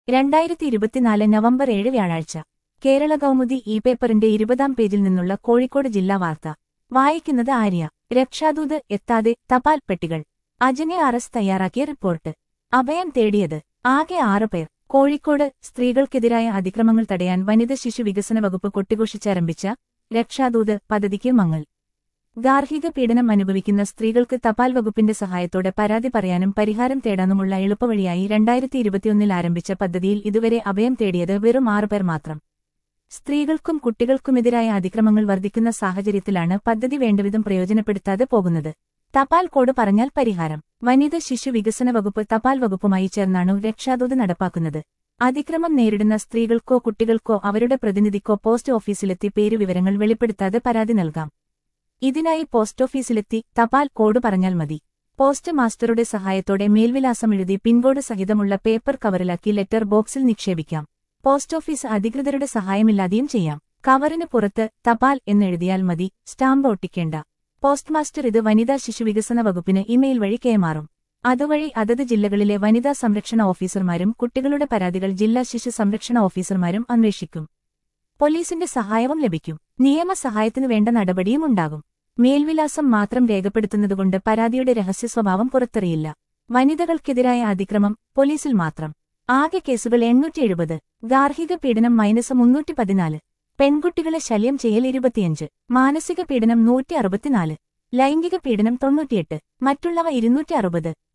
രണ്ടായിരത്തി ഇരുപത്തിനാല് നവംബർ ഏഴ് വ്യാഴാഴ്ച കേരള കൗമുദി ഇ പേപ്പറിന്റെ ഇരുപതാം പേജിൽ നിന്നുള്ള കോഴിക്കോട് ജില്ലാ വാർത്ത വായിക്കുന്നത് ആര്യ രക്ഷാദൂത് എത്താതെ തപാൽ പെട്ടികൾ അജനെ അറസ് തയ്യാറാക്കിയ റിപ്പോർട്ട് അഭയം തേടിയത് ആകെ ആറ് പേർ കോഴിക്കോട് സ്ത്രീകൾക്കെതിരായ അതിക്രമങ്ങൾ തടയാൻ വനിത ശിശു വികസന വകുപ്പ് കൊട്ടിഘോഷിച്ചാരംഭിച്ച രക്ഷാദൂത് പദ്ധതിക്ക് മങ്ങൽ ഗാർഹിക പീഡനം അനുഭവിക്കുന്ന സ്ത്രീകൾക്ക് തപാൽ വകുപ്പിന്റെ സഹായത്തോടെ പരാതി പറയാനും പരിഹാരം തേടാനുമുള്ള എളുപ്പവഴിയായി രണ്ടായിരത്തി ഇരുപത്തിയൊന്നിൽ ആരംഭിച്ച പദ്ധതിയിൽ ഇതുവരെ അഭയം തേടിയത് വെറും ആറുപേർ മാത്രം സ്ത്രീകൾക്കും കുട്ടികൾക്കുമെതിരായ അതിക്രമങ്ങൾ വർദ്ധിക്കുന്ന സാഹചര്യത്തിലാണ് പദ്ധതി വേണ്ടവിധം പ്രയോജനപ്പെടുത്താതെ പോകുന്നത് തപാൽ കോഡ് പറഞ്ഞാൽ പരിഹാരം വനിത ശിശു വികസന വകുപ്പ് തപാൽ വകുപ്പുമായി ചേർന്നാണ് രക്ഷാദൂത് നടപ്പാക്കുന്നത് അതിക്രമം നേരിടുന്ന സ്ത്രീകൾക്കോ കുട്ടികൾക്കോ അവരുടെ പ്രതിനിധിക്കോ പോസ്റ്റ് ഓഫീസിലെത്തി പേരുവിവരങ്ങൾ വെളിപ്പെടുത്താതെ പരാതി നൽകാം ഇതിനായി പോസ്റ്റ് ഓഫീസിലെത്തി തപാൽ കോഡ് പറഞ്ഞാൽ മതി പോസ്റ്റ് മാസ്റ്ററുടെ സഹായത്തോടെ മേൽവിലാസം എഴുതി പിൻകോഡ് സഹിതമുള്ള പേപ്പർ കവറിലാക്കി ലെറ്റർ ബോക്സിൽ നിക്ഷേപിക്കാം പോസ്റ്റ് ഓഫീസ് അധികൃതരുടെ സഹായമില്ലാതെയും ചെയ്യാം കവറിന് പുറത്ത് തപാൽ എന്നെഴുതിയാൽ മതി സ്റ്റാമ്പ് ഒട്ടിക്കേണ്ട പോസ്റ്റ് മാസ്റ്റർ ഇത് വനിതാ ശിശുവികസന വകുപ്പിന് ഇമെയിൽ വഴി കൈമാറും അതുവഴി അതത് ജില്ലകളിലെ വനിതാ സംരക്ഷണ ഓഫീസർമാരും കുട്ടികളുടെ പരാതികൾ ജില്ലാ ശിശു സംരക്ഷണ ഓഫീസർമാരും അന്വേഷിക്കും പോലീസിന്റെ സഹായവും ലഭിക്കും നിയമസഹായത്തിനു വേണ്ട നടപടിയും ഉണ്ടാകും മേൽവിലാസം മാത്രം രേഖപ്പെടുത്തുന്നതുകൊണ്ട് പരാതിയുടെ രഹസ്യ സ്വഭാവം പുറത്തറിയില്ല വനിതകൾക്കെതിരായ അതിക്രമം പോലീസിൽ മാത്രം ആകെ കേസുകൾ എണ്ണൂറ്റി എഴുപത് ഗാർഹിക പീഡനം മൈനസ് മുന്നൂറ്റി പതിനാല് പെൺകുട്ടികളെ ശല്യം ചെയ്യൽ ഇരുപത്തിയഞ്ച് മാനസിക പീഡനം നൂറ്റി അറുപത്തിനാല് ലൈംഗിക പീഡനം തൊണ്ണൂറ്റിയെട്ട് മറ്റുള്ളവ ഇരുന്നൂറ്റി അറുപത്